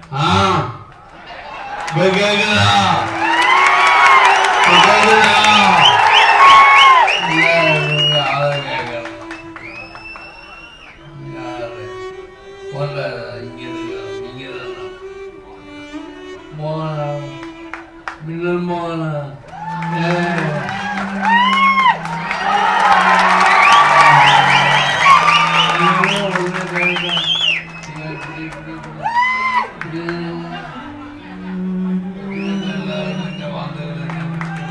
ஆ இப்ப கேக்குதா இப்ப கேக்குதா இல்ல, இல்ல, அதை கேட்கல. யாரு? போல, இங்க இருக்கிறோம், இங்க இருக்கிறோம். மோகனா, மின்னல் மோகனா. ஏய். ஐயோ, ஒண்ணு கேட்கல. இப்படி, இப்படி, இப்படி. இப்படி. எல்லாரும் இங்க வந்துருங்க.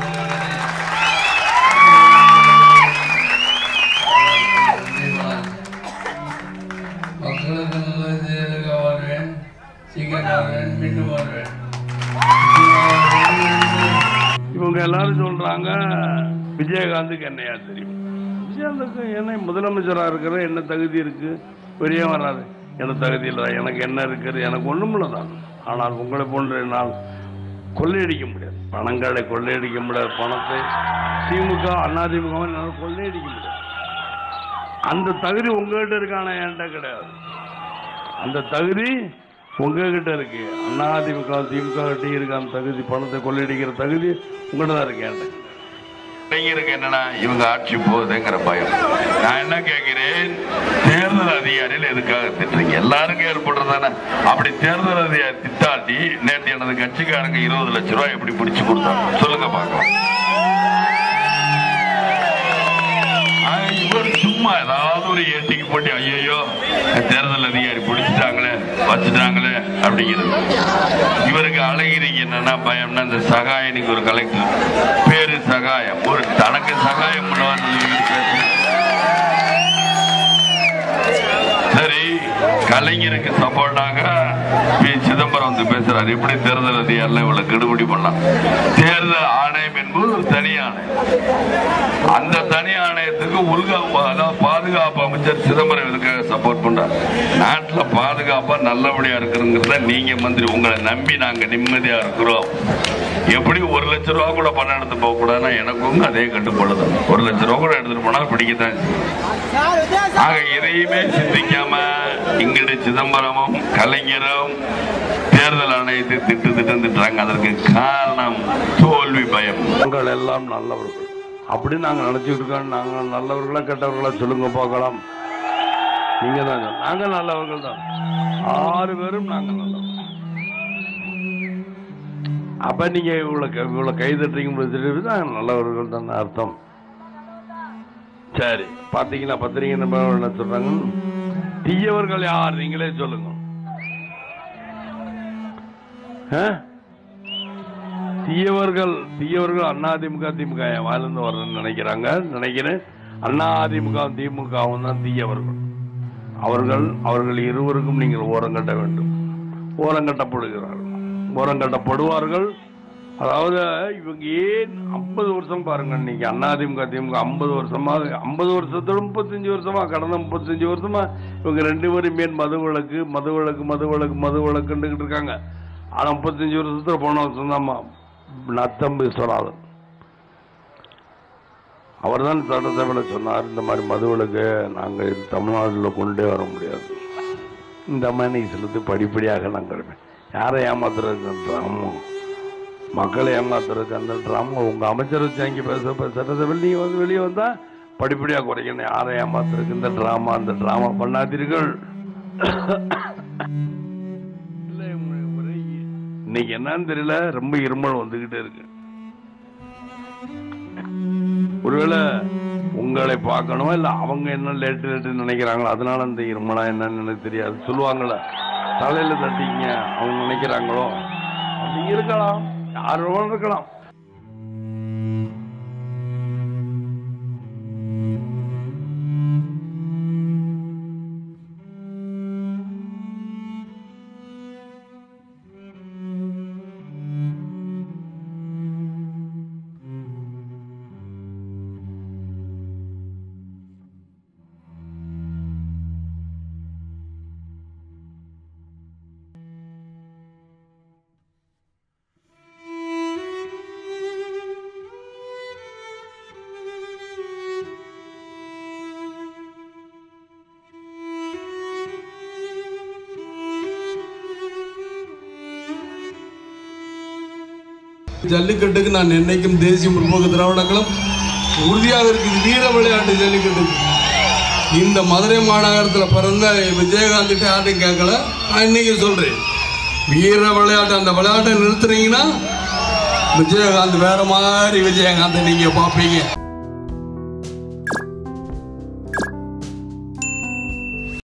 மக்களுக்கு நல்லது செய்யறதுக்கு வருவேன் சீக்கிரம் வருவேன் மீண்டும் வருவேன் இவங்க எல்லாரும் சொல்றாங்க விஜயகாந்துக்கு என்னையா தெரியும் விஜயகாந்துக்கு என்ன முதலமைச்சரா இருக்கிற என்ன தகுதி இருக்கு வெளியே வராது எனக்கு தகுதி இல்லை எனக்கு என்ன இருக்குது எனக்கு ஒண்ணும் தான் ஆனால் உங்களை போன்ற நான் கொள்ளையடிக்க முடியாது பணங்களை கொள்ளையடிக்க முடியாது பணத்தை திமுக அதிமுக என்னால் கொள்ளையடிக்க முடியாது அந்த தகுதி உங்ககிட்ட இருக்கான என்கிட்ட கிடையாது அந்த தகுதி உங்ககிட்ட இருக்கு அதிமுக திமுக கிட்ட இருக்கு அந்த தகுதி பணத்தை கொள்ளையடிக்கிற தகுதி உங்கள்கிட்ட தான் இருக்கு என்கிட்ட இளைஞருக்கு என்னன்னா இவங்க ஆட்சி போகுதுங்கிற பயம் நான் என்ன கேட்கிறேன் தேர்தல் அதிகாரிகள் எதுக்காக திட்டுறீங்க எல்லாருக்கும் ஏற்படுறதானே அப்படி தேர்தல் அதிகாரி திட்டாட்டி நேற்று எனது கட்சிக்காரங்க இருபது லட்சம் ரூபாய் எப்படி பிடிச்சு கொடுத்தாங்க சொல்லுங்க பார்க்கலாம் ஆனா, இவர் சும்மா ஏதாவது ஒரு ஏட்டிக்கு போட்டு ஐயோ தேர்தல் அதிகாரி பிடிச்சிட்டாங்களே வச்சுட்டாங்களே அப்படிங்கிறது இவருக்கு அழகிரிக்கு என்னன்னா பயம்னா இந்த சகாயனுக்கு ஒரு கலெக்டர் பேரு சகாயம் ஒரு தனக்கு சகாயம் பண்ணுவான்னு சொல்லிக்கிட்டு பேசுறாரு. சரி கலைஞருக்கு சப்போர்ட்டாக பி சிதம்பரம் வந்து பேசுறாரு எப்படி தேர்தல் அதிகாரில இவ்வளவு கெடுபிடி பண்ணலாம் தேர்தல் ஆணையம் என்பது ஒரு தனி ஆணையம் அந்த தனி ஆணையத்துக்கு உள்கா அதாவது பாதுகாப்பு அமைச்சர் சிதம்பரம் இதுக்காக சப்போர்ட் பண்றாரு நாட்டுல பாதுகாப்பா நல்லபடியா இருக்குங்கிறத நீங்க மந்திரி உங்களை நம்பி நாங்க நிம்மதியா இருக்கிறோம் எப்படி ஒரு லட்ச ரூபா கூட பணம் எடுத்து போக கூடாதுன்னா எனக்கும் அதே கட்டுப்பாடு தான் ஒரு லட்ச ரூபா கூட எடுத்துட்டு போனா பிடிக்கத்தான் செய்யும். ஆக எதையுமே சிந்திக்காம இங்கிட்டு சிதம்பரமும் கலைஞரும் தேர்தல் ஆணையத்தை திட்டு திட்டு திட்டுறாங்க அதற்கு காரணம் தோல்வி பயம் நாங்கள் எல்லாம் நல்லவர்கள் அப்படி நாங்க நினைச்சுட்டு இருக்கோம் நாங்க நல்லவர்களா கெட்டவர்களா சொல்லுங்க பார்க்கலாம் நீங்க தான் சொல்லுங்க. நாங்க நல்லவர்கள் தான் ஆறு பேரும் நாங்க நல்லவர்கள் அப்ப நீங்க இவ்வளவு க- இவ்வளவு கை தட்டுறீங்க நாங்க நல்லவர்கள் தான் அர்த்தம் சரி பாத்தீங்களா பத்திரிகை நம்ம என்ன சொல்றாங்க தீயவர்கள் யார் நீங்களே சொல்லுங்க ஆ? தீயவர்கள் தீயவர்கள் அண்ணா திமுக திமுக வாழ்ந்து வரணும்னு நினைக்கிறாங்க நினைக்கிறேன் அண்ணா அதிமுக திமுகவும் தான் தீயவர்கள் அவர்கள் அவர்கள் இருவருக்கும் நீங்கள் ஓரங்கட்ட வேண்டும் ஓரங்கட்டப்படுகிறார்கள் ஓரங்கட்டப்படுவார்கள் அதாவது இவங்க ஏன் ஐம்பது வருஷம் பாருங்க இன்னைக்கு அதிமுக திமுக ஐம்பது வருஷமா ஐம்பது வருஷத்தோட முப்பத்தஞ்சு வருஷமா கடந்த முப்பத்தஞ்சு வருஷமா இவங்க ரெண்டு பேரும் மேன் மது விளக்கு மது விளக்கு மது விளக்கு மது விளக்குன்னுகிட்டு இருக்காங்க ஆனா முப்பத்தஞ்சு வருஷத்துல போன வருஷம் தான் நத்தம் விஸ்வநாதன் அவர் தான் சட்டசபையில் சொன்னார் இந்த மாதிரி மது விளக்கு நாங்கள் தமிழ்நாட்டில் கொண்டே வர முடியாது இந்த மாதிரி செலுத்து படிப்படியாக நாங்கள் யாரை ஏமாத்துறதுக்கு அந்த ட்ராமா மக்களை ஏமாத்துறதுக்கு அந்த ட்ராமா உங்க அமைச்சர் வச்சு அங்கே பேச பேச சட்டசபையில் நீங்க வந்து வெளியே வந்தா படிப்படியாக குறைக்கணும் யாரை ஏமாத்துறதுக்கு இந்த ட்ராமா அந்த ட்ராமா பண்ணாதீர்கள் இல்லை, ஒரே இன்னைக்கு என்னன்னு தெரியல ரொம்ப இருமல் வந்துகிட்டே இருக்கு ஒருவேளை உங்களை பார்க்கணும் இல்ல அவங்க என்ன லேட்டு லேட்டு நினைக்கிறாங்களோ அதனால அந்த இருமலா என்னன்னு எனக்கு தெரியாது சொல்லுவாங்கல்ல தலையில தட்டிங்க அவங்க நினைக்கிறாங்களோ அப்படி இருக்கலாம் யார் வேணாலும் இருக்கலாம் ஜல்லிக்கட்டுக்கு நான் என்னைக்கும் தேசிய முற்போக்கு திராவிடங்களும் உறுதியாக இருக்குது வீர விளையாட்டு ஜல்லிக்கட்டுக்கு இந்த மதுரை மாநகரத்தில் பிறந்த விஜயகாந்த் யார்ட்டையும் கேட்கல நான் இன்னைக்கு சொல்கிறேன் வீர விளையாட்டு அந்த விளையாட்டை நிறுத்துனீங்கன்னா விஜயகாந்த் வேற மாதிரி விஜயகாந்த் நீங்கள் பார்ப்பீங்க